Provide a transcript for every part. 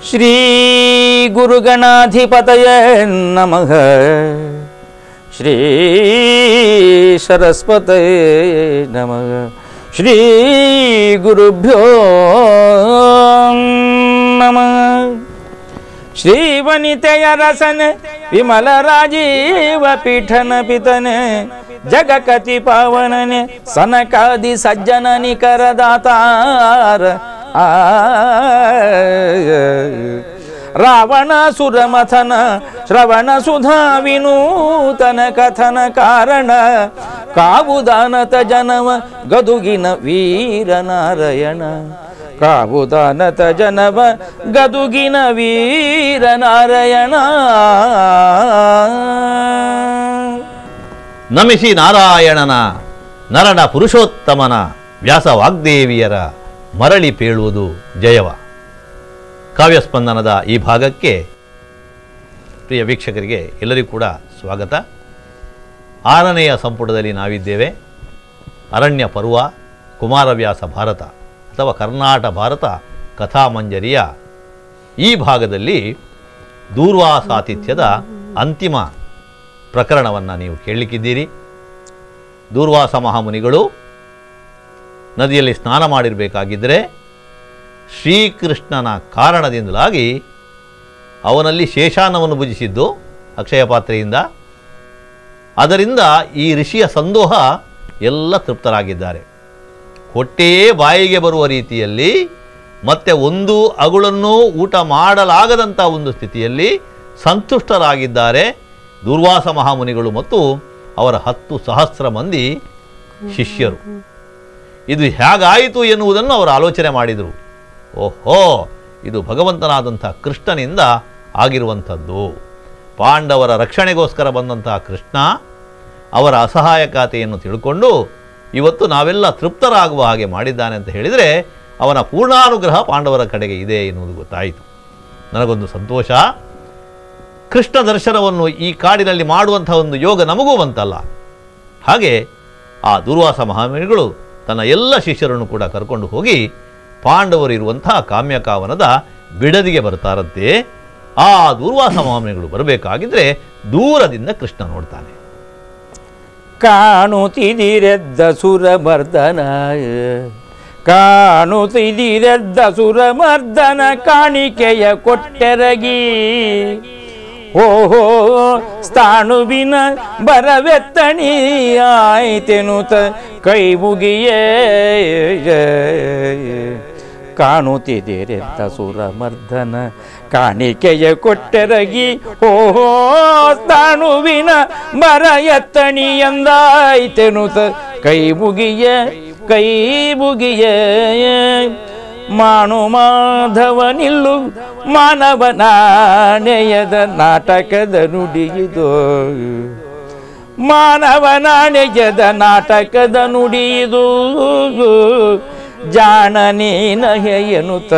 ಶ್ರೀ ಗುರುಗಣಾಧಿಪತಯ ನಮಃ ಶ್ರೀ ಸರಸ್ವತಯ ನಮಃ ಶ್ರೀ ಗುರುಭ್ಯೋ ನಮಃ ಶ್ರೀವನಿತೆಯ ರಸನ ವಿಮಲ ರಾಜೀವ ಪೀಠನ ಪಿತನೆ ಜಗಕತಿ ಪಾವನನೆ ಸನಕಾದಿ ಸಜ್ಜನ ನಿಕರದಾತಾರ ಆ ರಾವಣ ಸುರಮಥನ ಶ್ರವಣ ಸುಧಾ ವಿನೂತನ ಕಥನ ಕಾರಣ ಕಾವುದಾನತ ಜನವ ಗದುಗಿನ ವೀರನಾರಾಯಣ ಕಾವುದಾನತ ಜನವ ಗದುಗಿನ ವೀರನಾರಾಯಣ ನಮಿಸಿ ನಾರಾಯಣನ ನರನ ಪುರುಷೋತ್ತಮನ ವ್ಯಾಸ ವಾಗ್ದೇವಿಯರ ಮರಳಿ ಪೇಳುವುದು ಜಯವ ಕಾವ್ಯಸ್ಪಂದನದ ಈ ಭಾಗಕ್ಕೆ ಪ್ರಿಯ ವೀಕ್ಷಕರಿಗೆ ಎಲ್ಲರಿಗೂ ಕೂಡ ಸ್ವಾಗತ ಆರನೆಯ ಸಂಪುಟದಲ್ಲಿ ನಾವಿದ್ದೇವೆ ಅರಣ್ಯ ಪರ್ವ ಕುಮಾರವ್ಯಾಸ ಭಾರತ ಅಥವಾ ಕರ್ನಾಟ ಭಾರತ ಕಥಾಮಂಜರಿಯ ಈ ಭಾಗದಲ್ಲಿ ದೂರ್ವಾಸಾತಿಥ್ಯದ ಅಂತಿಮ ಪ್ರಕರಣವನ್ನು ನೀವು ಕೇಳಲಿಕ್ಕಿದ್ದೀರಿ ದೂರ್ವಾಸ ಮಹಾಮುನಿಗಳು ನದಿಯಲ್ಲಿ ಸ್ನಾನ ಮಾಡಿರಬೇಕಾಗಿದ್ದರೆ ಶ್ರೀಕೃಷ್ಣನ ಕಾರಣದಿಂದಲಾಗಿ ಅವನಲ್ಲಿ ಶೇಷಾನವನ್ನು ಭುಜಿಸಿದ್ದು ಅಕ್ಷಯ ಪಾತ್ರೆಯಿಂದ ಅದರಿಂದ ಈ ಋಷಿಯ ಸಂದೋಹ ಎಲ್ಲ ತೃಪ್ತರಾಗಿದ್ದಾರೆ ಹೊಟ್ಟೆಯೇ ಬಾಯಿಗೆ ಬರುವ ರೀತಿಯಲ್ಲಿ ಮತ್ತೆ ಒಂದು ಅಗುಳನ್ನೂ ಊಟ ಮಾಡಲಾಗದಂಥ ಒಂದು ಸ್ಥಿತಿಯಲ್ಲಿ ಸಂತುಷ್ಟರಾಗಿದ್ದಾರೆ ದುರ್ವಾಸ ಮಹಾಮುನಿಗಳು ಮತ್ತು ಅವರ ಹತ್ತು ಸಹಸ್ರ ಮಂದಿ ಶಿಷ್ಯರು ಇದು ಹೇಗಾಯಿತು ಎನ್ನುವುದನ್ನು ಅವರು ಆಲೋಚನೆ ಮಾಡಿದರು ಓಹೋ ಇದು ಭಗವಂತನಾದಂಥ ಕೃಷ್ಣನಿಂದ ಆಗಿರುವಂಥದ್ದು ಪಾಂಡವರ ರಕ್ಷಣೆಗೋಸ್ಕರ ಬಂದಂತಹ ಕೃಷ್ಣ ಅವರ ಅಸಹಾಯಕತೆಯನ್ನು ತಿಳ್ಕೊಂಡು ಇವತ್ತು ನಾವೆಲ್ಲ ತೃಪ್ತರಾಗುವ ಹಾಗೆ ಮಾಡಿದ್ದಾನೆ ಅಂತ ಹೇಳಿದರೆ ಅವನ ಪೂರ್ಣಾನುಗ್ರಹ ಪಾಂಡವರ ಕಡೆಗೆ ಇದೆ ಎನ್ನುವುದು ಗೊತ್ತಾಯಿತು ನನಗೊಂದು ಸಂತೋಷ ಕೃಷ್ಣ ದರ್ಶನವನ್ನು ಈ ಕಾಡಿನಲ್ಲಿ ಮಾಡುವಂಥ ಒಂದು ಯೋಗ ನಮಗೂ ಬಂತಲ್ಲ ಹಾಗೆ ಆ ದುರ್ವಾಸ ಮಹಾಮುನಿಗಳು ತನ್ನ ಎಲ್ಲ ಶಿಷ್ಯರನ್ನು ಕೂಡ ಕರ್ಕೊಂಡು ಹೋಗಿ ಪಾಂಡವರು ಇರುವಂತಹ ಕಾಮ್ಯಕಾವನದ ಬಿಡದಿಗೆ ಬರ್ತಾರಂತೆ ಆ ದುರ್ವಾಸ ಮಹಾಮುನಿಗಳು ಬರಬೇಕಾಗಿದ್ರೆ ದೂರದಿಂದ ಕೃಷ್ಣ ನೋಡ್ತಾನೆ ಕಾಣುತ್ತಿದಿರೆದ್ದ ಸುರಮರ್ದನ ಕಾಣುತ್ತಿದಿರೆದ್ದ ಸುರಮರ್ದನ ಕಾಣಿಕೆಯ ಕೊಟ್ಟೆರಗಿ ಓಹೋ ಸ್ಥಾಣುವಿನ ಬರವೆತ್ತಣಿ ಆಯ್ತೆನುತ ಕೈ ಮುಗಿಯೇ ಕಾಣುತ್ತಿದ್ದೀರೆಂತ ಸುರಮರ್ದನ ಕಾಣಿಕೆಯ ಕೊಟ್ಟೆರಗಿ ಓಹೋ ತಾಣುವಿನ ಮರ ಎತ್ತಣಿ ಎಂದಾಯ್ತೆನುತ ಕೈ ಮುಗಿಯ ಕೈ ಮುಗಿಯ ಮಾನು ಮಾಧವ ನಿಲ್ಲು ಮಾನವನ ನೇಯದ ನಾಟಕದ ನುಡಿಯಿದು ಮಾನವನ ನೆಜದ ನಾಟಕದ ನುಡಿಯಿದು ಜಾಣನಿ ನಹೆಯನುತ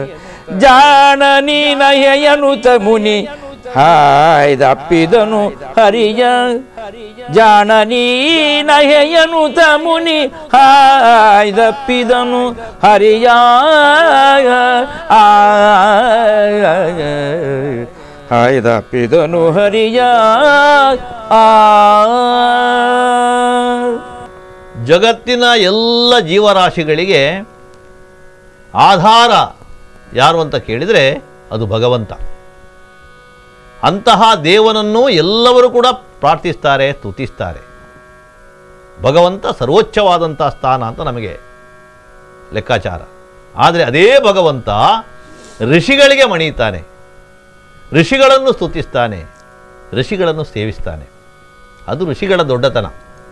ಜಾಣನಿ ನಹೆಯನುತ ಮುನಿ ಹಾಯ್ದಪ್ಪಿದನು ಹರಿಯ ಜಾಣನಿ ನಹೆಯನುತ ಮುನಿ ಹಾಯ್ದಪ್ಪಿದನು ಹರಿಯ ಆ ಹಾಯ್ದಪ್ಪಿದನು ಹರಿಯ ಆ ಜಗತ್ತಿನ ಎಲ್ಲ ಜೀವರಾಶಿಗಳಿಗೆ ಆಧಾರ ಯಾರು ಅಂತ ಕೇಳಿದರೆ ಅದು ಭಗವಂತ ಅಂತಹ ದೇವನನ್ನು ಎಲ್ಲವರು ಕೂಡ ಪ್ರಾರ್ಥಿಸ್ತಾರೆ ಸ್ತುತಿಸ್ತಾರೆ ಭಗವಂತ ಸರ್ವೋಚ್ಚವಾದಂಥ ಸ್ಥಾನ ಅಂತ ನಮಗೆ ಲೆಕ್ಕಾಚಾರ ಆದರೆ ಅದೇ ಭಗವಂತ ಋಷಿಗಳಿಗೆ ಮಣಿಯುತ್ತಾನೆ ಋಷಿಗಳನ್ನು ಸ್ತುತಿಸ್ತಾನೆ ಋಷಿಗಳನ್ನು ಸೇವಿಸ್ತಾನೆ ಅದು ಋಷಿಗಳ ದೊಡ್ಡತನ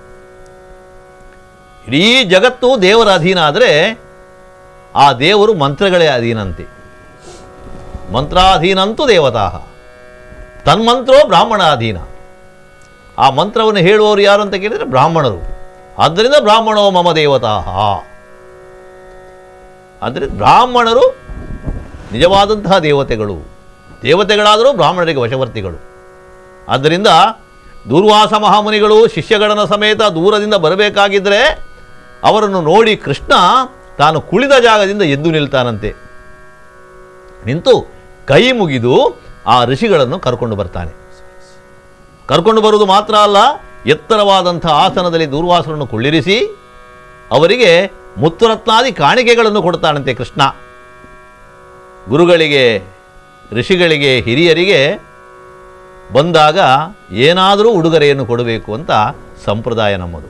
ಇಡೀ ಜಗತ್ತು ದೇವರ ಅಧೀನ ಆದರೆ ಆ ದೇವರು ಮಂತ್ರಗಳೇ ಅಧೀನಂತೆ ಮಂತ್ರಾಧೀನಂತೂ ದೇವತಾ ತನ್ಮಂತ್ರೋ ಬ್ರಾಹ್ಮಣಾಧೀನ ಆ ಮಂತ್ರವನ್ನು ಹೇಳುವವರು ಯಾರು ಅಂತ ಕೇಳಿದರೆ ಬ್ರಾಹ್ಮಣರು ಆದ್ದರಿಂದ ಬ್ರಾಹ್ಮಣೋ ಮಮ ದೇವತಾ ಅಂದರೆ ಬ್ರಾಹ್ಮಣರು ನಿಜವಾದಂತಹ ದೇವತೆಗಳು ದೇವತೆಗಳಾದರೂ ಬ್ರಾಹ್ಮಣರಿಗೆ ವಶವರ್ತಿಗಳು ಆದ್ದರಿಂದ ದೂರ್ವಾಸ ಮಹಾಮುನಿಗಳು ಶಿಷ್ಯಗಣನ ಸಮೇತ ದೂರದಿಂದ ಬರಬೇಕಾಗಿದ್ದರೆ ಅವರನ್ನು ನೋಡಿ ಕೃಷ್ಣ ತಾನು ಕುಳಿದ ಜಾಗದಿಂದ ಎದ್ದು ನಿಲ್ತಾನಂತೆ ನಿಂತು ಕೈ ಮುಗಿದು ಆ ಋಷಿಗಳನ್ನು ಕರ್ಕೊಂಡು ಬರ್ತಾನೆ ಕರ್ಕೊಂಡು ಬರುವುದು ಮಾತ್ರ ಅಲ್ಲ ಎತ್ತರವಾದಂಥ ಆಸನದಲ್ಲಿ ದೂರ್ವಾಸರನ್ನು ಕುಳ್ಳಿರಿಸಿ ಅವರಿಗೆ ಮುತ್ತುರತ್ನಾದಿ ಕಾಣಿಕೆಗಳನ್ನು ಕೊಡ್ತಾನಂತೆ ಕೃಷ್ಣ ಗುರುಗಳಿಗೆ ಋಷಿಗಳಿಗೆ ಹಿರಿಯರಿಗೆ ಬಂದಾಗ ಏನಾದರೂ ಉಡುಗೊರೆಯನ್ನು ಕೊಡಬೇಕು ಅಂತ ಸಂಪ್ರದಾಯ ನಮ್ಮದು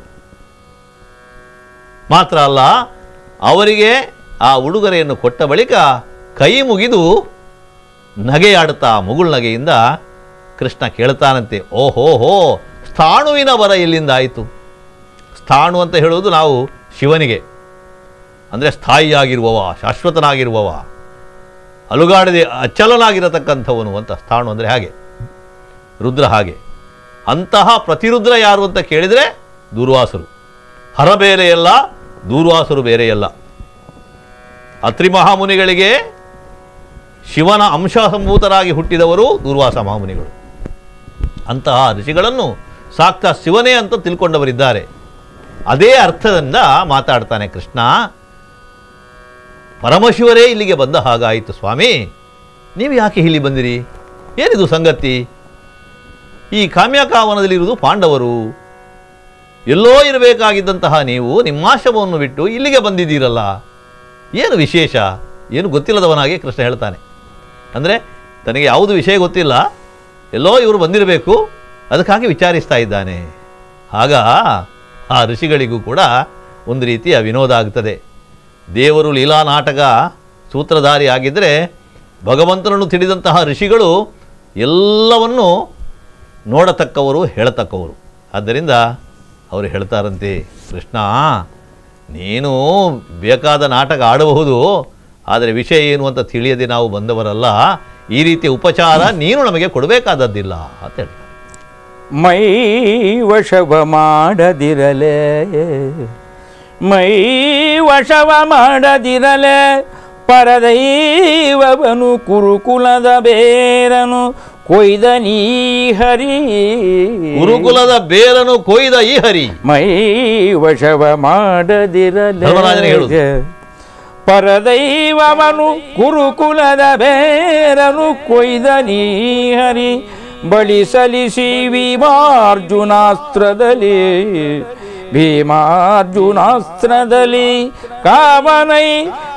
ಮಾತ್ರ ಅಲ್ಲ ಅವರಿಗೆ ಆ ಉಡುಗೊರೆಯನ್ನು ಕೊಟ್ಟ ಬಳಿಕ ಕೈ ಮುಗಿದು ನಗೆಯಾಡುತ್ತಾ ಮುಗುಳ್ನಗೆಯಿಂದ ಕೃಷ್ಣ ಕೇಳ್ತಾನಂತೆ ಓಹೋ ಹೋ ಸ್ಥಾಣುವಿನ ವರ ಎಲ್ಲಿಂದ ಆಯಿತು ಸ್ಥಾಣು ಅಂತ ಹೇಳುವುದು ನಾವು ಶಿವನಿಗೆ ಅಂದರೆ ಸ್ಥಾಯಿಯಾಗಿರುವವ ಶಾಶ್ವತನಾಗಿರುವವ ಅಲುಗಾಡದೆ ಅಚಲನಾಗಿರತಕ್ಕಂಥವನು ಅಂತ ಸ್ಥಾಣು ಅಂದರೆ ಹಾಗೆ ರುದ್ರ ಹಾಗೆ ಅಂತಹ ಪ್ರತಿರುದ್ರ ಯಾರು ಅಂತ ಕೇಳಿದರೆ ದೂರ್ವಾಸರು ಹರ ಬೇರೆಯಲ್ಲ ದೂರ್ವಾಸರು ಬೇರೆಯಲ್ಲ ಅತ್ರಿ ಮಹಾಮುನಿಗಳಿಗೆ ಶಿವನ ಅಂಶ ಸಂಭೂತರಾಗಿ ಹುಟ್ಟಿದವರು ದೂರ್ವಾಸ ಮಹಾಮುನಿಗಳು ಅಂತಹ ಋಷಿಗಳನ್ನು ಸಾಕ್ಷಾತ್ ಶಿವನೇ ಅಂತ ತಿಳ್ಕೊಂಡವರಿದ್ದಾರೆ ಅದೇ ಅರ್ಥದಿಂದ ಮಾತಾಡ್ತಾನೆ ಕೃಷ್ಣ ಪರಮಶಿವರೇ ಇಲ್ಲಿಗೆ ಬಂದ ಹಾಗಾಯಿತು ಸ್ವಾಮಿ ನೀವು ಯಾಕೆ ಇಲ್ಲಿ ಬಂದಿರಿ ಏನಿದು ಸಂಗತಿ ಈ ಕಾಮ್ಯಕಾವನದಲ್ಲಿರುವುದು ಪಾಂಡವರು ಎಲ್ಲೋ ಇರಬೇಕಾಗಿದ್ದಂತಹ ನೀವು ನಿಮ್ಮಾಶ್ರಮವನ್ನು ಬಿಟ್ಟು ಇಲ್ಲಿಗೆ ಬಂದಿದ್ದೀರಲ್ಲ ಏನು ವಿಶೇಷ ಏನು ಗೊತ್ತಿಲ್ಲದವನಾಗಿ ಕೃಷ್ಣ ಹೇಳ್ತಾನೆ ಅಂದರೆ ತನಗೆ ಯಾವುದು ವಿಷಯ ಗೊತ್ತಿಲ್ಲ ಎಲ್ಲೋ ಇವರು ಬಂದಿರಬೇಕು ಅದಕ್ಕಾಗಿ ವಿಚಾರಿಸ್ತಾ ಇದ್ದಾನೆ ಆಗ ಆ ಋಷಿಗಳಿಗೂ ಕೂಡ ಒಂದು ರೀತಿಯ ವಿನೋದ ಆಗ್ತದೆ ದೇವರು ಲೀಲಾ ನಾಟಕ ಸೂತ್ರಧಾರಿ ಆಗಿದ್ದರೆ ಭಗವಂತನನ್ನು ತಿಳಿದಂತಹ ಋಷಿಗಳು ಎಲ್ಲವನ್ನೂ ನೋಡತಕ್ಕವರು ಹೇಳತಕ್ಕವರು ಆದ್ದರಿಂದ ಅವರು ಹೇಳ್ತಾರಂತೆ ಕೃಷ್ಣ ನೀನು ಬೇಕಾದ ನಾಟಕ ಆಡಬಹುದು ಆದರೆ ವಿಷಯ ಏನು ಅಂತ ತಿಳಿಯದೆ ನಾವು ಬಂದವರಲ್ಲ ಈ ರೀತಿಯ ಉಪಚಾರ ನೀನು ನಮಗೆ ಕೊಡಬೇಕಾದದ್ದಿಲ್ಲ ಅಂತ ಹೇಳ್ತಾರೆ ಮೈ ವಶವ ಮಾಡದಿರಲೆ ಮೈ ವಶವ ಮಾಡದಿರಲೆ ಪರದೈವವನು ಕುರುಕುಲದ ಬೇರನು ಕೊಯ್ದ ನೀ ಹರಿ ಗುರುಕುಲದ ಬೇರನು ಕೊಯ್ದ ಈ ಹರಿ ಮೈ ವಶವ ಮಾಡದಿರಲೆ ಧರ್ಮರಾಜನಿಗೆ ಹೇಳುದು. ಪರದೈವವನು ಕುರುಕುಲದ ಬೇರನು ಕೊಯ್ದ ನೀ ಹರಿ ಬಳಿ ಸಲಿಸಿ ಭೀಮಾರ್ಜುನಾಸ್ತ್ರದಲ್ಲಿ ಭೀಮಾರ್ಜುನಾಸ್ತ್ರದಲ್ಲಿ ಕಾವನೈ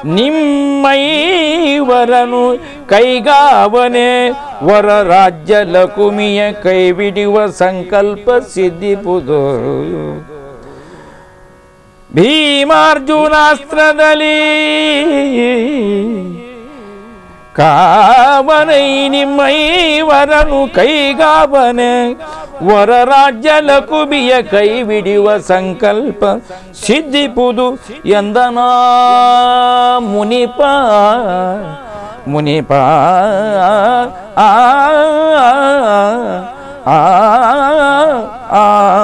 ನಿಮ್ಮೈವರನು ಕೈಗಾವನೆ ವರ ರಾಜ್ಯ ಲಕುಮಿಯ ಕೈ ಬಿಡುವ ಸಂಕಲ್ಪ ಸಿದ್ಧಿಪುದು ಭೀಮಾರ್ಜುನಾಸ್ತ್ರದಲ್ಲಿ ಕಾವನೈ ನಿಮ್ಮೈವರನು ಕೈಗಾವನೆ ವರ ರಾಜ್ಯ ಲಕುಬಿಯ ಕೈ ಬಿಡುವ ಸಂಕಲ್ಪ ಸಿದ್ಧಿಪುದು ಎಂದನ ಮುನಿಪ ಮುನಿಪ ಆ ಆ ಆ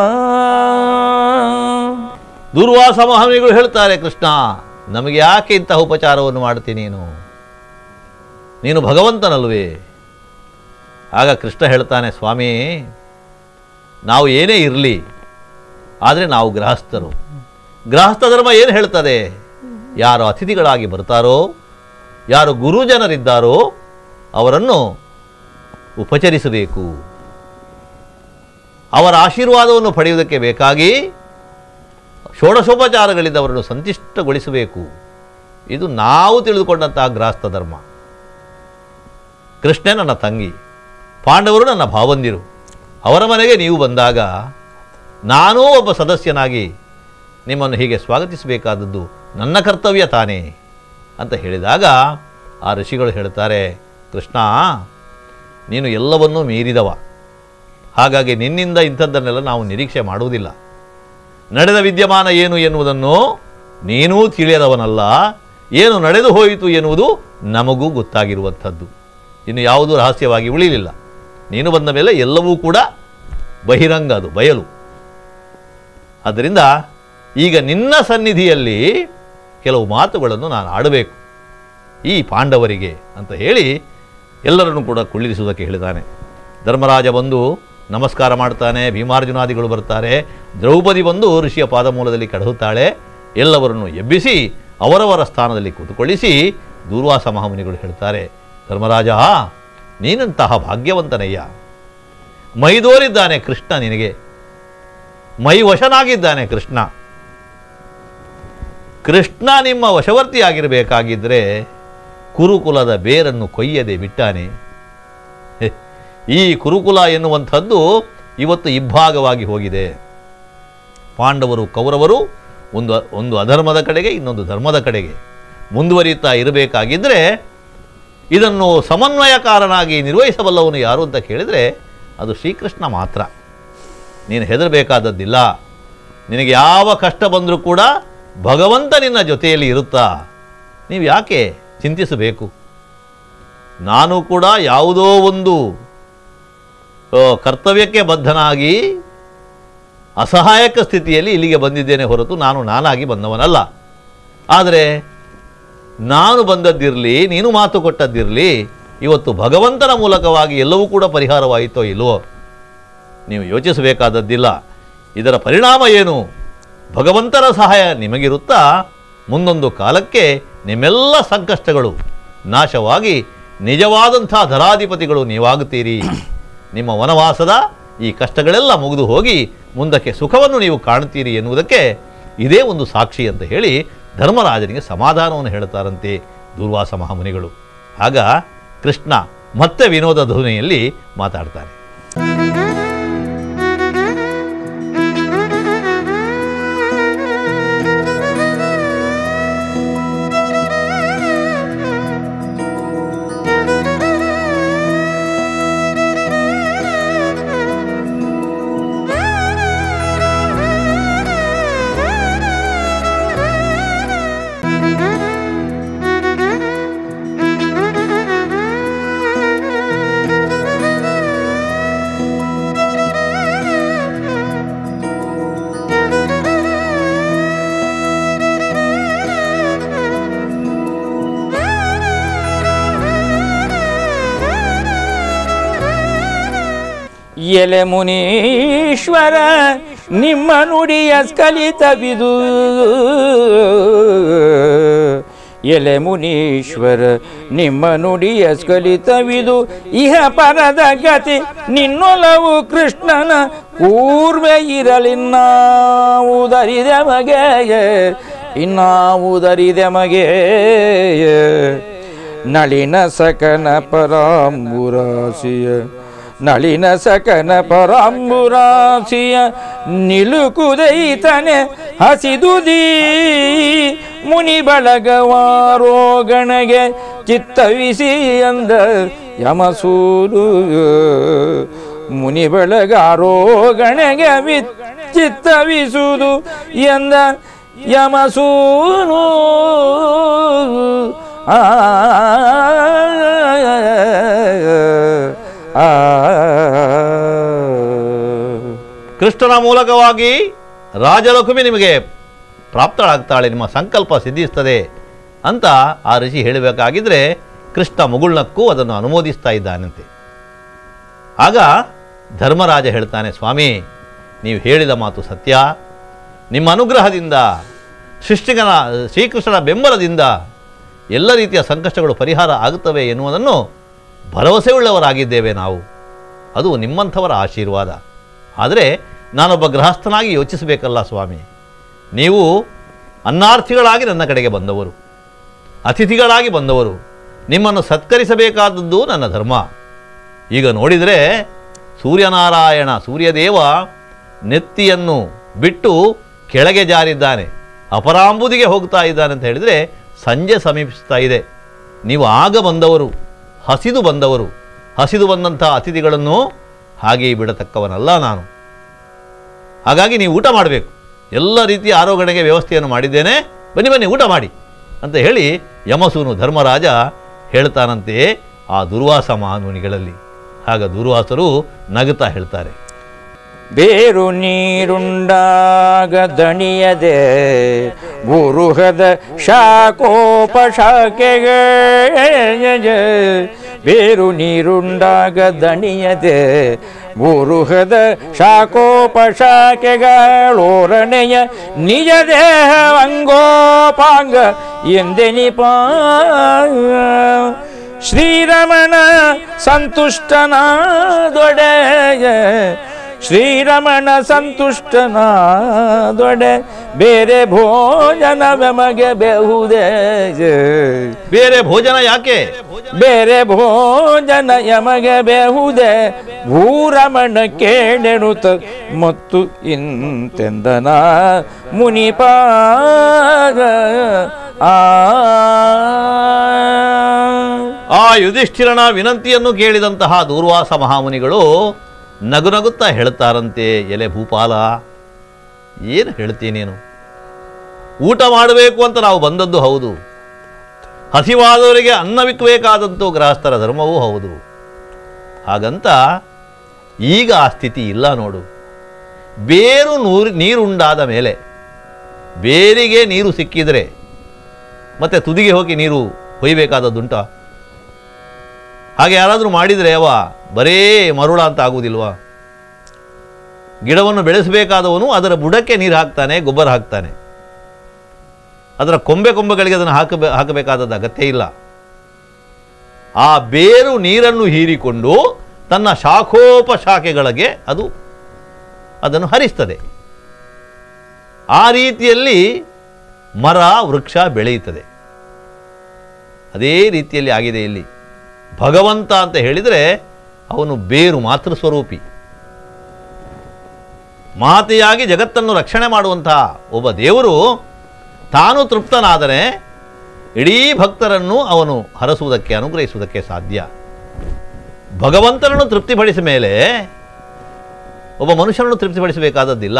ದುರ್ವಾಸ ಮಹಾಮನಿಗಳು ಹೇಳ್ತಾರೆ ಕೃಷ್ಣ ನಮಗೆ ಯಾಕೆ ಇಂತಹ ಉಪಚಾರವನ್ನು ಮಾಡ್ತೀನಿ ನೀನು ನೀನು ಭಗವಂತನಲ್ವೇ ಆಗ ಕೃಷ್ಣ ಹೇಳ್ತಾನೆ ಸ್ವಾಮಿ ನಾವು ಏನೇ ಇರಲಿ ಆದರೆ ನಾವು ಗೃಹಸ್ಥರು ಗೃಹಸ್ಥ ಧರ್ಮ ಏನು ಹೇಳ್ತದೆ ಯಾರು ಅತಿಥಿಗಳಾಗಿ ಬರ್ತಾರೋ ಯಾರು ಗುರುಜನರಿದ್ದಾರೋ ಅವರನ್ನು ಉಪಚರಿಸಬೇಕು ಅವರ ಆಶೀರ್ವಾದವನ್ನು ಪಡೆಯುವುದಕ್ಕೆ ಬೇಕಾಗಿ ಷೋಡಶೋಪಚಾರಗಳಿಂದ ಅವರನ್ನು ಸಂತಿಷ್ಟಗೊಳಿಸಬೇಕು ಇದು ನಾವು ತಿಳಿದುಕೊಂಡಂತಹ ಗೃಹಸ್ಥ ಧರ್ಮ ಕೃಷ್ಣ ನನ್ನ ತಂಗಿ ಪಾಂಡವರು ನನ್ನ ಭಾವಂದಿರು ಅವರ ಮನೆಗೆ ನೀವು ಬಂದಾಗ ನಾನೂ ಒಬ್ಬ ಸದಸ್ಯನಾಗಿ ನಿಮ್ಮನ್ನು ಹೀಗೆ ಸ್ವಾಗತಿಸಬೇಕಾದದ್ದು ನನ್ನ ಕರ್ತವ್ಯ ತಾನೇ ಅಂತ ಹೇಳಿದಾಗ ಆ ಋಷಿಗಳು ಹೇಳ್ತಾರೆ ಕೃಷ್ಣ ನೀನು ಎಲ್ಲವನ್ನೂ ಮೀರಿದವ ಹಾಗಾಗಿ ನಿನ್ನಿಂದ ಇಂಥದ್ದನ್ನೆಲ್ಲ ನಾವು ನಿರೀಕ್ಷೆ ಮಾಡುವುದಿಲ್ಲ ನಡೆದ ವಿದ್ಯಮಾನ ಏನು ಎನ್ನುವುದನ್ನು ನೀನೂ ತಿಳಿಯದವನಲ್ಲ ಏನು ನಡೆದು ಹೋಯಿತು ಎನ್ನುವುದು ನಮಗೂ ಗೊತ್ತಾಗಿರುವಂಥದ್ದು ಇನ್ನು ಯಾವುದೂ ರಹಸ್ಯವಾಗಿ ಉಳಿಲಿಲ್ಲ ನೀನು ಬಂದ ಮೇಲೆ ಎಲ್ಲವೂ ಕೂಡ ಬಹಿರಂಗ ಅದು ಬಯಲು ಆದ್ದರಿಂದ ಈಗ ನಿನ್ನ ಸನ್ನಿಧಿಯಲ್ಲಿ ಕೆಲವು ಮಾತುಗಳನ್ನು ನಾನು ಆಡಬೇಕು ಈ ಪಾಂಡವರಿಗೆ ಅಂತ ಹೇಳಿ ಎಲ್ಲರನ್ನು ಕೂಡ ಕುಳ್ಳಿರಿಸುವುದಕ್ಕೆ ಹೇಳಿದ್ದಾನೆ ಧರ್ಮರಾಜ ಬಂದು ನಮಸ್ಕಾರ ಮಾಡ್ತಾನೆ ಭೀಮಾರ್ಜುನಾದಿಗಳು ಬರ್ತಾರೆ ದ್ರೌಪದಿ ಬಂದು ಋಷಿಯ ಪಾದಮೂಲದಲ್ಲಿ ಕಡಹುತ್ತಾಳೆ ಎಲ್ಲವರನ್ನು ಎಬ್ಬಿಸಿ ಅವರವರ ಸ್ಥಾನದಲ್ಲಿ ಕೂತುಕೊಳ್ಳಿಸಿ ದೂರ್ವಾಸ ಮಹಾಮುನಿಗಳು ಹೇಳ್ತಾರೆ ಧರ್ಮರಾಜ ನೀನಂತಹ ಭಾಗ್ಯವಂತನಯ್ಯ ಮೈದೋರಿದ್ದಾನೆ ಕೃಷ್ಣ ನಿನಗೆ ಮೈ ವಶನಾಗಿದ್ದಾನೆ ಕೃಷ್ಣ ಕೃಷ್ಣ ನಿಮ್ಮ ವಶವರ್ತಿಯಾಗಿರಬೇಕಾಗಿದ್ದರೆ ಕುರುಕುಲದ ಬೇರನ್ನು ಕೊಯ್ಯದೆ ಬಿಟ್ಟಾನೆ ಹೆ, ಈ ಕುರುಕುಲ ಎನ್ನುವಂಥದ್ದು ಇವತ್ತು ಇಬ್ಬಾಗವಾಗಿ ಹೋಗಿದೆ ಪಾಂಡವರು ಕೌರವರು ಒಂದು ಒಂದು ಅಧರ್ಮದ ಕಡೆಗೆ ಇನ್ನೊಂದು ಧರ್ಮದ ಕಡೆಗೆ ಮುಂದುವರಿಯುತ್ತಾ ಇರಬೇಕಾಗಿದ್ದರೆ ಇದನ್ನು ಸಮನ್ವಯಕಾರನಾಗಿ ನಿರ್ವಹಿಸಬಲ್ಲವನು ಯಾರು ಅಂತ ಕೇಳಿದರೆ ಅದು ಶ್ರೀಕೃಷ್ಣ ಮಾತ್ರ ನೀನು ಹೆದರಬೇಕಾದದ್ದಿಲ್ಲ ನಿನಗೆ ಯಾವ ಕಷ್ಟ ಬಂದರೂ ಕೂಡ ಭಗವಂತ ನಿನ್ನ ಜೊತೆಯಲ್ಲಿ ಇರುತ್ತಾ ನೀವು ಯಾಕೆ ಚಿಂತಿಸಬೇಕು ನಾನು ಕೂಡ ಯಾವುದೋ ಒಂದು ಆ, ಕರ್ತವ್ಯಕ್ಕೆ ಬದ್ಧನಾಗಿ ಅಸಹಾಯಕ ಸ್ಥಿತಿಯಲ್ಲಿ ಇಲ್ಲಿಗೆ ಬಂದಿದ್ದೇನೆ ಹೊರತು ನಾನು ನಾನಾಗಿ ಬಂದವನಲ್ಲ ಆದರೆ ನಾನು ಬಂದದ್ದಿರಲಿ ನೀನು ಮಾತು ಕೊಟ್ಟದ್ದಿರಲಿ ಇವತ್ತು ಭಗವಂತನ ಮೂಲಕವಾಗಿ ಎಲ್ಲವೂ ಕೂಡ ಪರಿಹಾರವಾಯಿತೋ ಇಲ್ವೋ ನೀವು ಯೋಚಿಸಬೇಕಾದದ್ದಿಲ್ಲ ಇದರ ಪರಿಣಾಮ ಏನು ಭಗವಂತನ ಸಹಾಯ ನಿಮಗಿರುತ್ತಾ ಮುಂದೊಂದು ಕಾಲಕ್ಕೆ ನಿಮ್ಮೆಲ್ಲ ಸಂಕಷ್ಟಗಳು ನಾಶವಾಗಿ ನಿಜವಾದಂಥ ಧರಾಧಿಪತಿಗಳು ನೀವಾಗುತ್ತೀರಿ ನಿಮ್ಮ ವನವಾಸದ ಈ ಕಷ್ಟಗಳೆಲ್ಲ ಮುಗಿದು ಹೋಗಿ ಮುಂದಕ್ಕೆ ಸುಖವನ್ನು ನೀವು ಕಾಣುತ್ತೀರಿ ಎನ್ನುವುದಕ್ಕೆ ಇದೇ ಒಂದು ಸಾಕ್ಷಿ ಅಂತ ಹೇಳಿ ಧರ್ಮರಾಜನಿಗೆ ಸಮಾಧಾನವನ್ನು ಹೇಳ್ತಾರಂತೆ ದುರ್ವಾಸ ಮಹಾಮುನಿಗಳು ಆಗ ಕೃಷ್ಣ ಮತ್ತೆ ವಿನೋದ ಧ್ವನಿಯಲ್ಲಿ ಮಾತಾಡ್ತಾನೆ ಎಲೆ ಮುನೀಶ್ವರ ನಿಮ್ಮ ನುಡಿಯ ಸ್ಖಲಿತವಿದು ಎಲೆ ಮುನೀಶ್ವರ ನಿಮ್ಮ ನುಡಿಯ ಸ್ಖಲಿತವಿದು ಇಹ ಪರದ ಗತಿ ನಿನ್ನೊಲವು ಕೃಷ್ಣನ ಪೂರ್ವೆ ಇರಲಿನ್ನಾವುದರಿದೆ ಮಗೆ ಇನ್ನಾವುದರಿದೆ ಮಗೆ ನಳಿನ ಸಕನ ಪರಾಂಬುರಾಸಿಯ ನಳಿನ ಸಕನ ಪರಾಂಬುರಾಸಿಯ ನಿಲುಕುದೈತನೆ ಹಸಿದುದೀ ಮುನಿ ಬಳಗವಾರೋಗಣಗೆ ಚಿತ್ತವಿಸಿ ಅಂದ ಯಮಸೂರು ಮುನಿ ಬಳಗಾರೋಗಣಗೆ ವಿ ಚಿತ್ತವಿಸುವುದು ಎಂದ ಯಮಸೂನು ಆ ಆ ಕೃಷ್ಣನ ಮೂಲಕವಾಗಿ ರಾಜಲಕ್ಷ್ಮಿ ನಿಮಗೆ ಪ್ರಾಪ್ತಳಾಗ್ತಾಳೆ ನಿಮ್ಮ ಸಂಕಲ್ಪ ಸಿದ್ಧಿಸ್ತದೆ ಅಂತ ಆ ಋಷಿ ಹೇಳಬೇಕಾಗಿದ್ರೆ ಕೃಷ್ಣ ಮುಗುಳ್ನಕ್ಕೂ ಅದನ್ನು ಅನುಮೋದಿಸ್ತಾ ಇದ್ದಾನಂತೆ ಆಗ ಧರ್ಮರಾಜ ಹೇಳ್ತಾನೆ ಸ್ವಾಮಿ ನೀವು ಹೇಳಿದ ಮಾತು ಸತ್ಯ ನಿಮ್ಮ ಅನುಗ್ರಹದಿಂದ ಸೃಷ್ಟಿಗನ ಶ್ರೀಕೃಷ್ಣನ ಬೆಂಬಲದಿಂದ ಎಲ್ಲ ರೀತಿಯ ಸಂಕಷ್ಟಗಳು ಪರಿಹಾರ ಆಗುತ್ತವೆ ಎನ್ನುವುದನ್ನು ಭರವಸೆಯುಳ್ಳವರಾಗಿದ್ದೇವೆ ನಾವು ಅದು ನಿಮ್ಮಂಥವರ ಆಶೀರ್ವಾದ ಆದರೆ ನಾನೊಬ್ಬ ಗೃಹಸ್ಥನಾಗಿ ಯೋಚಿಸಬೇಕಲ್ಲ ಸ್ವಾಮಿ ನೀವು ಅನ್ನಾರ್ಥಿಗಳಾಗಿ ನನ್ನ ಕಡೆಗೆ ಬಂದವರು ಅತಿಥಿಗಳಾಗಿ ಬಂದವರು ನಿಮ್ಮನ್ನು ಸತ್ಕರಿಸಬೇಕಾದದ್ದು ನನ್ನ ಧರ್ಮ ಈಗ ನೋಡಿದರೆ ಸೂರ್ಯನಾರಾಯಣ ಸೂರ್ಯದೇವ ನೆತ್ತಿಯನ್ನು ಬಿಟ್ಟು ಕೆಳಗೆ ಜಾರಿದ್ದಾನೆ ಅಪರಾಂಬುದಿಗೆ ಹೋಗ್ತಾ ಇದ್ದಾನೆ ಅಂತ ಹೇಳಿದರೆ ಸಂಜೆ ಸಮೀಪಿಸ್ತಾ ಇದೆ ನೀವು ಆಗ ಬಂದವರು ಹಸಿದು ಬಂದವರು ಹಸಿದು ಬಂದಂಥ ಅತಿಥಿಗಳನ್ನು ಹಾಗೆಯೇ ಬಿಡತಕ್ಕವನಲ್ಲ ನಾನು ಹಾಗಾಗಿ ನೀವು ಊಟ ಮಾಡಬೇಕು ಎಲ್ಲ ರೀತಿಯ ಆರೋಗಣೆಗೆ ವ್ಯವಸ್ಥೆಯನ್ನು ಮಾಡಿದ್ದೇನೆ ಬನ್ನಿ ಬನ್ನಿ ಊಟ ಮಾಡಿ ಅಂತ ಹೇಳಿ ಯಮಸೂನು ಧರ್ಮರಾಜ ಹೇಳ್ತಾನಂತೆ ಆ ದುರ್ವಾಸ ಮಹಾನುನಿಗಳಲ್ಲಿ ಆಗ ದುರ್ವಾಸರು ನಗುತ್ತಾ ಹೇಳ್ತಾರೆ ಬೇರು ನೀರುಂಡಾಗ ದಣಿಯದೆ ಬುರುಹದ ಶಾಖೋಪ ಶಾಖೆಗೆ ಬೇರು ನೀರುಂಡಾಗ ದಣಿಯದೆ ಬುರುಹದ ಶಾಖೋಪ ಶಾಖೆಗಳೋರಣೆಯ ನಿಜ ದೇಹ ಅಂಗೋಪಾಂಗ ಎಂದೆನಿಪ ಶ್ರೀರಮಣ ಸಂತುಷ್ಟನಾದೊಡೆಯ ಶ್ರೀರಮಣ ಸಂತುಷ್ಟನಾದೊಡೆ ಬೇರೆ ಭೋಜನವೆಮಗೆ ಬೆಹುದೇ ಬೇರೆ ಭೋಜನ ಯಾಕೆ ಬೇರೆ ಭೋಜನ ಯಮಗೆ ಬೇಹುದೆ ಭೂರಮಣ ಕೇಳೆನುತ ಮತ್ತು ಇಂತೆಂದನ ಮುನಿಪಾಗ ಆ ಆ ಯುಧಿಷ್ಠಿರನ ವಿನಂತಿಯನ್ನು ಕೇಳಿದಂತಹ ದೂರ್ವಾಸ ಮಹಾಮುನಿಗಳು ನಗುನಗುತ್ತಾ ಹೇಳ್ತಾರಂತೆ ಎಲೆ ಭೂಪಾಲ ಏನು ಹೇಳ್ತೀನಿ ನೀನು ಊಟ ಮಾಡಬೇಕು ಅಂತ ನಾವು ಬಂದದ್ದು ಹೌದು ಹಸಿವಾದವರಿಗೆ ಅನ್ನವಿಕ್ಕಬೇಕಾದಂತೂ ಗೃಹಸ್ಥರ ಧರ್ಮವೂ ಹೌದು ಹಾಗಂತ ಈಗ ಆ ಸ್ಥಿತಿ ಇಲ್ಲ ನೋಡು ಬೇರು ನೂರು ನೀರುಂಡಾದ ಮೇಲೆ ಬೇರಿಗೆ ನೀರು ಸಿಕ್ಕಿದರೆ ಮತ್ತೆ ತುದಿಗೆ ಹೋಗಿ ನೀರು ಹೊಯ್ಬೇಕಾದದ್ದುಂಟ ಹಾಗೆ ಯಾರಾದರೂ ಮಾಡಿದರೆ ಅವ ಬರೇ ಮರುಳ ಅಂತ ಆಗುವುದಿಲ್ವಾ ಗಿಡವನ್ನು ಬೆಳೆಸಬೇಕಾದವನು ಅದರ ಬುಡಕ್ಕೆ ನೀರು ಹಾಕ್ತಾನೆ ಗೊಬ್ಬರ ಹಾಕ್ತಾನೆ ಅದರ ಕೊಂಬೆ ಕೊಂಬೆಗಳಿಗೆ ಅದನ್ನು ಹಾಕಬೇ ಹಾಕಬೇಕಾದದ್ದು ಅಗತ್ಯ ಇಲ್ಲ ಆ ಬೇರು ನೀರನ್ನು ಹೀರಿಕೊಂಡು ತನ್ನ ಶಾಖೋಪಶಾಖೆಗಳಿಗೆ ಅದು ಅದನ್ನು ಹರಿಸ್ತದೆ ಆ ರೀತಿಯಲ್ಲಿ ಮರ ವೃಕ್ಷ ಬೆಳೆಯುತ್ತದೆ ಅದೇ ರೀತಿಯಲ್ಲಿ ಆಗಿದೆ ಇಲ್ಲಿ ಭಗವಂತ ಅಂತ ಹೇಳಿದರೆ ಅವನು ಬೇರು ಮಾತೃ ಸ್ವರೂಪಿ ಮಾತೆಯಾಗಿ ಜಗತ್ತನ್ನು ರಕ್ಷಣೆ ಮಾಡುವಂತಹ ಒಬ್ಬ ದೇವರು ತಾನು ತೃಪ್ತನಾದರೆ ಇಡೀ ಭಕ್ತರನ್ನು ಅವನು ಹರಸುವುದಕ್ಕೆ ಅನುಗ್ರಹಿಸುವುದಕ್ಕೆ ಸಾಧ್ಯ ಭಗವಂತನನ್ನು ತೃಪ್ತಿಪಡಿಸಿದ ಮೇಲೆ ಒಬ್ಬ ಮನುಷ್ಯನನ್ನು ತೃಪ್ತಿಪಡಿಸಬೇಕಾದದ್ದಿಲ್ಲ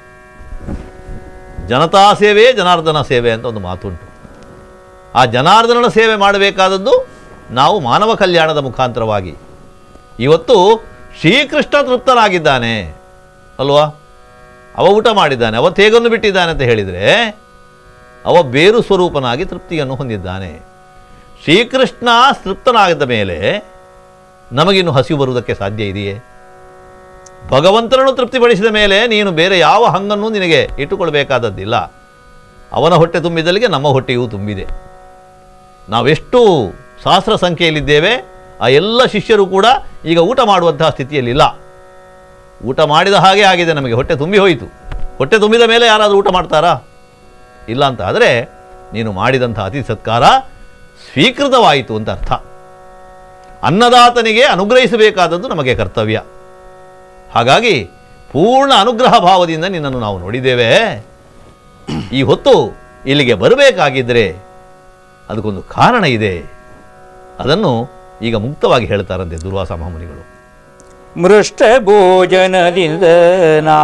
ಜನತಾ ಸೇವೆ ಜನಾರ್ದನ ಸೇವೆ ಅಂತ ಒಂದು ಮಾತುಂಟು ಆ ಜನಾರ್ದನನ ಸೇವೆ ಮಾಡಬೇಕಾದದ್ದು ನಾವು ಮಾನವ ಕಲ್ಯಾಣದ ಮುಖಾಂತರವಾಗಿ ಇವತ್ತು ಶ್ರೀಕೃಷ್ಣ ತೃಪ್ತನಾಗಿದ್ದಾನೆ ಅಲ್ವಾ ಅವ ಊಟ ಮಾಡಿದ್ದಾನೆ ಅವ ತೇಗನ್ನು ಬಿಟ್ಟಿದ್ದಾನೆ ಅಂತ ಹೇಳಿದರೆ ಅವ ಬೇರು ಸ್ವರೂಪನಾಗಿ ತೃಪ್ತಿಯನ್ನು ಹೊಂದಿದ್ದಾನೆ ಶ್ರೀಕೃಷ್ಣ ತೃಪ್ತನಾಗಿದ್ದ ಮೇಲೆ ನಮಗಿನ್ನು ಹಸಿವು ಬರುವುದಕ್ಕೆ ಸಾಧ್ಯ ಇದೆಯೇ ಭಗವಂತನನ್ನು ತೃಪ್ತಿಪಡಿಸಿದ ಮೇಲೆ ನೀನು ಬೇರೆ ಯಾವ ಹಂಗನ್ನು ನಿನಗೆ ಇಟ್ಟುಕೊಳ್ಬೇಕಾದದ್ದಿಲ್ಲ ಅವನ ಹೊಟ್ಟೆ ತುಂಬಿದಲ್ಲಿಗೆ ನಮ್ಮ ಹೊಟ್ಟೆಯೂ ತುಂಬಿದೆ ನಾವೆಷ್ಟು ಸಹಸ್ರ ಸಂಖ್ಯೆಯಲ್ಲಿದ್ದೇವೆ ಆ ಎಲ್ಲ ಶಿಷ್ಯರು ಕೂಡ ಈಗ ಊಟ ಮಾಡುವಂತಹ ಸ್ಥಿತಿಯಲ್ಲಿಲ್ಲ ಊಟ ಮಾಡಿದ ಹಾಗೆ ಆಗಿದೆ ನಮಗೆ ಹೊಟ್ಟೆ ತುಂಬಿ ಹೋಯಿತು ಹೊಟ್ಟೆ ತುಂಬಿದ ಮೇಲೆ ಯಾರಾದರೂ ಊಟ ಮಾಡ್ತಾರಾ ಇಲ್ಲ ಅಂತ ಆದರೆ ನೀನು ಮಾಡಿದಂಥ ಅತಿ ಸತ್ಕಾರ ಸ್ವೀಕೃತವಾಯಿತು ಅಂತ ಅರ್ಥ ಅನ್ನದಾತನಿಗೆ ಅನುಗ್ರಹಿಸಬೇಕಾದದ್ದು ನಮಗೆ ಕರ್ತವ್ಯ ಹಾಗಾಗಿ ಪೂರ್ಣ ಅನುಗ್ರಹ ಭಾವದಿಂದ ನಿನ್ನನ್ನು ನಾವು ನೋಡಿದ್ದೇವೆ ಈ ಹೊತ್ತು ಇಲ್ಲಿಗೆ ಬರಬೇಕಾಗಿದ್ದರೆ ಅದಕ್ಕೊಂದು ಕಾರಣ ಇದೆ ಅದನ್ನು ಈಗ ಮುಕ್ತವಾಗಿ ಹೇಳ್ತಾರಂತೆ ದುರ್ವಾಸ ಮಹಾಮುನಿಗಳು ಮೃಷ್ಟ ಭೋಜನದಿಂದ ನಾ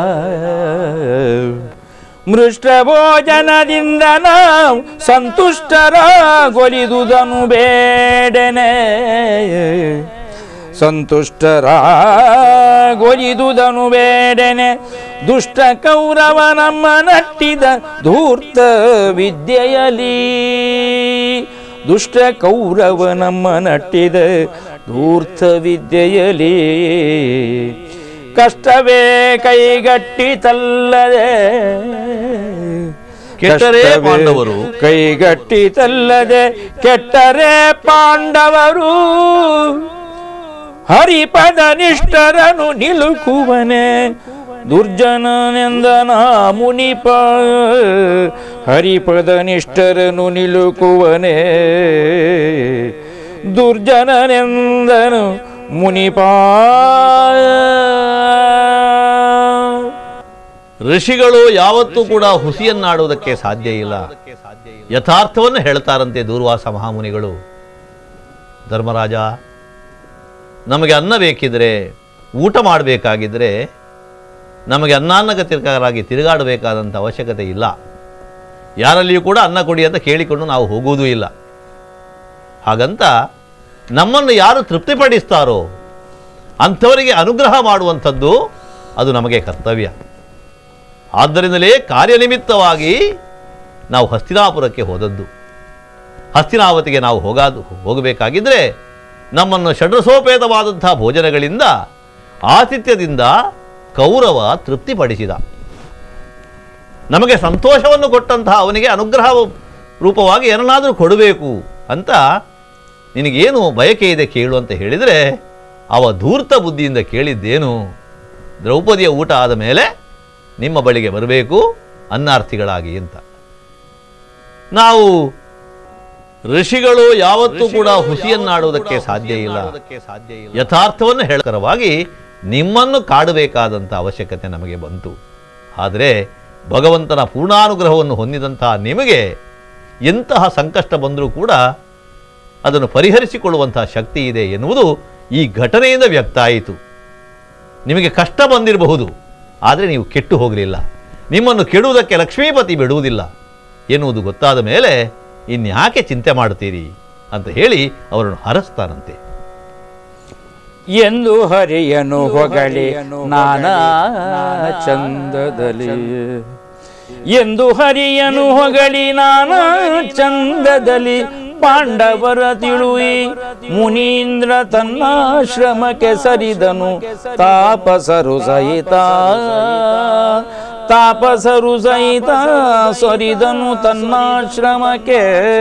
ಮೃಷ್ಟ ಭೋಜನದಿಂದ ನಾವು ಸಂತುಷ್ಟರಾಗೊಲಿದುದನು ಬೇಡನೆ ಸಂತುಷ್ಟರಾಗೊಲಿದುದನು ಬೇಡನೆ ದುಷ್ಟ ಕೌರವ ನಮ್ಮ ನಟ್ಟಿದ ಧೂರ್ತ ವಿದ್ಯೆಯಲಿ ದುಷ್ಟ ಕೌರವ ನಮ್ಮ ನಟ್ಟಿದ ಧೂರ್ತ ವಿದ್ಯೆಯಲಿ ಕಷ್ಟವೇ ಕೈಗಟ್ಟಿತಲ್ಲದೆ ಕೆಟ್ಟರೇ ಕಷ್ಟವೇ ಪಾಂಡವರು. ಕೈಗಟ್ಟಿತಲ್ಲದೆ ಕೆಟ್ಟರೆ ಪಾಂಡವರು ಹರಿಪದ ನಿಷ್ಠರನು ನಿಲುಕುವನೆ ದುರ್ಜನನೆಂದನ ಮುನಿಪ ಹರಿಪದ ನಿಷ್ಠರನು ನಿಲುಕುವನೆ ದುರ್ಜನನೆಂದನು ಮುನಿಪ ಋಷಿಗಳು ಯಾವತ್ತೂ ಕೂಡ ಹುಸಿಯನ್ನಾಡುವುದಕ್ಕೆ ಸಾಧ್ಯ ಇಲ್ಲ ಯಥಾರ್ಥವನ್ನು ಹೇಳ್ತಾರಂತೆ ದೂರ್ವಾಸ ಮಹಾಮುನಿಗಳು ಧರ್ಮರಾಜ ನಮಗೆ ಅನ್ನ ಬೇಕಿದ್ರೆ ಊಟ ಮಾಡಬೇಕಾಗಿದ್ದರೆ ನಮಗೆ ಅನ್ನಾನ್ನಗತಿಕರಾಗಿ ತಿರುಗಾಡಬೇಕಾದಂಥ ಅವಶ್ಯಕತೆ ಇಲ್ಲ ಯಾರಲ್ಲಿಯೂ ಕೂಡ ಅನ್ನ ಕೊಡಿ ಅಂತ ಕೇಳಿಕೊಂಡು ನಾವು ಹೋಗುವುದೂ ಇಲ್ಲ ಹಾಗಂತ ನಮ್ಮನ್ನು ಯಾರು ತೃಪ್ತಿಪಡಿಸ್ತಾರೋ ಅಂಥವರಿಗೆ ಅನುಗ್ರಹ ಮಾಡುವಂಥದ್ದು ಅದು ನಮಗೆ ಕರ್ತವ್ಯ ಆದ್ದರಿಂದಲೇ ಕಾರ್ಯನಿಮಿತ್ತವಾಗಿ ನಾವು ಹಸ್ತಿನಾಪುರಕ್ಕೆ ಹೋದದ್ದು ಹಸ್ತಿನಾವತಿಗೆ ನಾವು ಹೋಗಾದು ಹೋಗಬೇಕಾಗಿದ್ದರೆ ನಮ್ಮನ್ನು ಷಡ್ರಸೋಪೇತವಾದಂಥ ಭೋಜನಗಳಿಂದ ಆತಿಥ್ಯದಿಂದ ಕೌರವ ತೃಪ್ತಿಪಡಿಸಿದ ನಮಗೆ ಸಂತೋಷವನ್ನು ಕೊಟ್ಟಂತಹ ಅವನಿಗೆ ಅನುಗ್ರಹ ರೂಪವಾಗಿ ಏನನ್ನಾದರೂ ಕೊಡಬೇಕು ಅಂತ ನಿನಗೇನು ಬಯಕೆ ಇದೆ ಕೇಳು ಅಂತ ಹೇಳಿದರೆ ಅವ ಧೂರ್ತ ಬುದ್ಧಿಯಿಂದ ಕೇಳಿದ್ದೇನು ದ್ರೌಪದಿಯ ಊಟ ಆದ ಮೇಲೆ ನಿಮ್ಮ ಬಳಿಗೆ ಬರಬೇಕು ಅನ್ನಾರ್ಥಿಗಳಾಗಿ ಅಂತ ನಾವು ಋಷಿಗಳು ಯಾವತ್ತೂ ಕೂಡ ಹುಸಿಯನ್ನಾಡುವುದಕ್ಕೆ ಸಾಧ್ಯ ಇಲ್ಲ ಯಥಾರ್ಥವನ್ನು ಹೇಳಕರವಾಗಿ ನಿಮ್ಮನ್ನು ಕಾಡಬೇಕಾದಂಥ ಅವಶ್ಯಕತೆ ನಮಗೆ ಬಂತು ಆದರೆ ಭಗವಂತನ ಪೂರ್ಣಾನುಗ್ರಹವನ್ನು ಹೊಂದಿದಂತಹ ನಿಮಗೆ ಎಂತಹ ಸಂಕಷ್ಟ ಬಂದರೂ ಕೂಡ ಅದನ್ನು ಪರಿಹರಿಸಿಕೊಳ್ಳುವಂತಹ ಶಕ್ತಿ ಇದೆ ಎನ್ನುವುದು ಈ ಘಟನೆಯಿಂದ ವ್ಯಕ್ತ ಆಯಿತು ನಿಮಗೆ ಕಷ್ಟ ಬಂದಿರಬಹುದು ಆದರೆ ನೀವು ಕೆಟ್ಟು ಹೋಗಲಿಲ್ಲ ನಿಮ್ಮನ್ನು ಕೆಡುವುದಕ್ಕೆ ಲಕ್ಷ್ಮೀಪತಿ ಬಿಡುವುದಿಲ್ಲ ಎನ್ನುವುದು ಗೊತ್ತಾದ ಮೇಲೆ ಇನ್ಯಾಕೆ ಚಿಂತೆ ಮಾಡ್ತೀರಿ ಅಂತ ಹೇಳಿ ಅವರನ್ನು ಹರಸ್ತಾರಂತೆ ಎಂದು ಹರಿಯನು ಹೊಗಳಿ ನಾನಾ ಚಂದದಲ್ಲಿ ಎಂದು ಹರಿಯನು ಹೊಗಳಿ ನಾನಾ ಚಂದದಲ್ಲಿ ಪಾಂಡವರ ತಿಳುವಿ ಮುನೀಂದ್ರ ತನ್ನಾಶ್ರಮಕ್ಕೆ ಸರಿದನು ತಾಪಸರು ಸಹಿತ ತಾಪಸರು ಸಹಿತ ಸರಿದನು ತನ್ನಾಶ್ರಮಕ್ಕೆ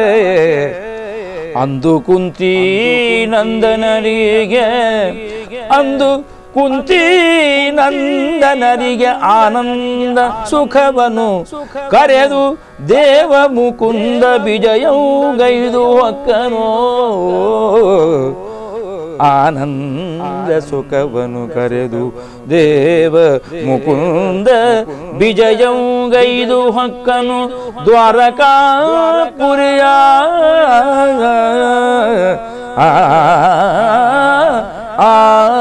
ಅಂದು ಕುಂತಿ ನಂದನರಿಗೆ ಅಂದು ಕುಂತಿ ನಂದನರಿಗೆ ಆನಂದ ಸುಖವನು ಕರೆದು ದೇವ ಮುಕುಂದ ವಿಜಯವು ಗೈದು ಹೊಕ್ಕನೋ ಆನಂದ ಸುಖವನು ಕರೆದು ದೇವ ಮುಕುಂದ ವಿಜಯವು ಗೈದು ಹೊಕ್ಕನು ದ್ವಾರಕಾಪುರಿಯ ಆ ಆ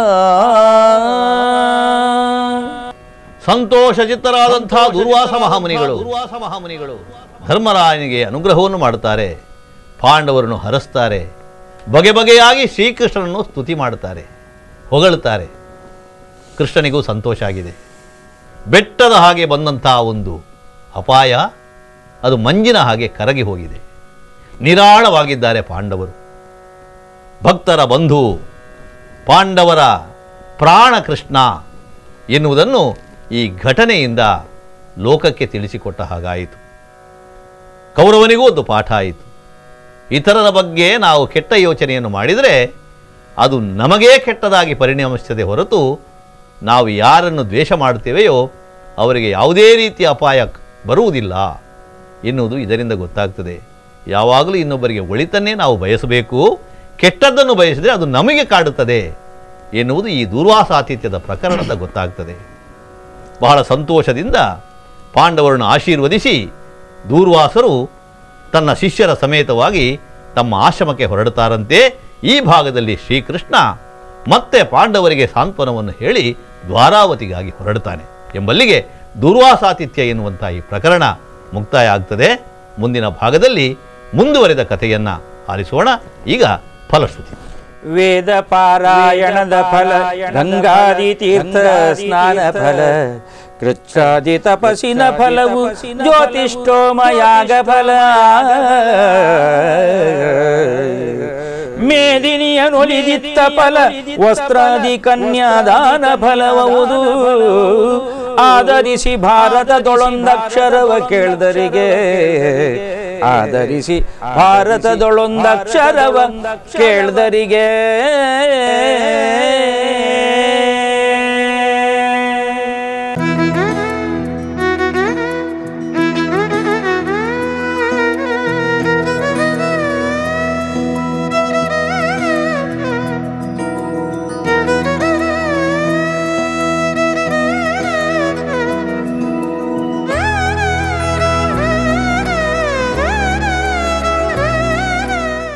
ಸಂತೋಷಚಿತ್ತರಾದಂತಹ ದುರ್ವಾಸ ಮಹಾಮುನಿಗಳು ದುರ್ವಾಸ ಮಹಾಮುನಿಗಳು ಧರ್ಮರಾಯನಿಗೆ ಅನುಗ್ರಹವನ್ನು ಮಾಡುತ್ತಾರೆ ಪಾಂಡವರನ್ನು ಹರಸ್ತಾರೆ ಬಗೆ ಬಗೆಯಾಗಿ ಶ್ರೀಕೃಷ್ಣನನ್ನು ಸ್ತುತಿ ಮಾಡುತ್ತಾರೆ ಹೊಗಳುತ್ತಾರೆ ಕೃಷ್ಣನಿಗೂ ಸಂತೋಷ ಆಗಿದೆ ಬೆಟ್ಟದ ಹಾಗೆ ಬಂದಂತಹ ಒಂದು ಅಪಾಯ ಅದು ಮಂಜಿನ ಹಾಗೆ ಕರಗಿ ಹೋಗಿದೆ ನಿರಾಳವಾಗಿದ್ದಾರೆ ಪಾಂಡವರು ಭಕ್ತರ ಬಂಧು ಪಾಂಡವರ ಪ್ರಾಣ ಕೃಷ್ಣ ಎನ್ನುವುದನ್ನು ಈ ಘಟನೆಯಿಂದ ಲೋಕಕ್ಕೆ ತಿಳಿಸಿಕೊಟ್ಟ ಹಾಗಾಯಿತು ಕೌರವನಿಗೂ ಒಂದು ಪಾಠ ಆಯಿತು ಇತರರ ಬಗ್ಗೆ ನಾವು ಕೆಟ್ಟ ಯೋಚನೆಯನ್ನು ಮಾಡಿದರೆ ಅದು ನಮಗೇ ಕೆಟ್ಟದಾಗಿ ಪರಿಣಮಿಸ್ತದೆ ಹೊರತು ನಾವು ಯಾರನ್ನು ದ್ವೇಷ ಮಾಡುತ್ತೇವೆಯೋ ಅವರಿಗೆ ಯಾವುದೇ ರೀತಿಯ ಅಪಾಯ ಬರುವುದಿಲ್ಲ ಎನ್ನುವುದು ಇದರಿಂದ ಗೊತ್ತಾಗ್ತದೆ ಯಾವಾಗಲೂ ಇನ್ನೊಬ್ಬರಿಗೆ ಒಳಿತನ್ನೇ ನಾವು ಬಯಸಬೇಕು ಕೆಟ್ಟದ್ದನ್ನು ಬಯಸಿದರೆ ಅದು ನಮಗೆ ಕಾಡುತ್ತದೆ ಎನ್ನುವುದು ಈ ದೂರ್ವಾಸಾತಿಥ್ಯದ ಪ್ರಕರಣದ ಗೊತ್ತಾಗ್ತದೆ ಬಹಳ ಸಂತೋಷದಿಂದ ಪಾಂಡವರನ್ನು ಆಶೀರ್ವದಿಸಿ ದೂರ್ವಾಸರು ತನ್ನ ಶಿಷ್ಯರ ಸಮೇತವಾಗಿ ತಮ್ಮ ಆಶ್ರಮಕ್ಕೆ ಹೊರಡುತ್ತಾರಂತೆ ಈ ಭಾಗದಲ್ಲಿ ಶ್ರೀಕೃಷ್ಣ ಮತ್ತೆ ಪಾಂಡವರಿಗೆ ಸಾಂತ್ವನವನ್ನು ಹೇಳಿ ದ್ವಾರಾವತಿಗಾಗಿ ಹೊರಡುತ್ತಾನೆ ಎಂಬಲ್ಲಿಗೆ ದುರ್ವಾಸಾತಿಥ್ಯ ಎನ್ನುವಂಥ ಈ ಪ್ರಕರಣ ಮುಕ್ತಾಯ ಆಗ್ತದೆ ಮುಂದಿನ ಭಾಗದಲ್ಲಿ ಮುಂದುವರೆದ ಕಥೆಯನ್ನು ಆಲಿಸೋಣ ಈಗ ಫಲಶ್ರುತಿ ವೇದ ಪಾರಾಯಣದ ಫಲ ಗಂಗಾದಿ ತೀರ್ಥ ಸ್ನಾನ ಫಲ ಕೃಚ್ಛಾದಿ ತಪಸ್ಸಿನ ಫಲವು ಜ್ಯೋತಿಷ್ಠೋಮಯಾಗ ಫಲ ಮೇದಿನಿಯ ನೊಲಿದಿತ್ತ ಫಲ ವಸ್ತ್ರಾದಿ ಕನ್ಯಾದಾನ ಫಲವುದು ಆಧರಿಸಿ ಭಾರತದೊಳೊಂದಕ್ಷರವ ಕೇಳ್ದರಿಗೆ ಆಧರಿಸಿ ಭಾರತದೊಳೊಂದಕ್ಷರವ ಕೇಳ್ದರಿಗೆ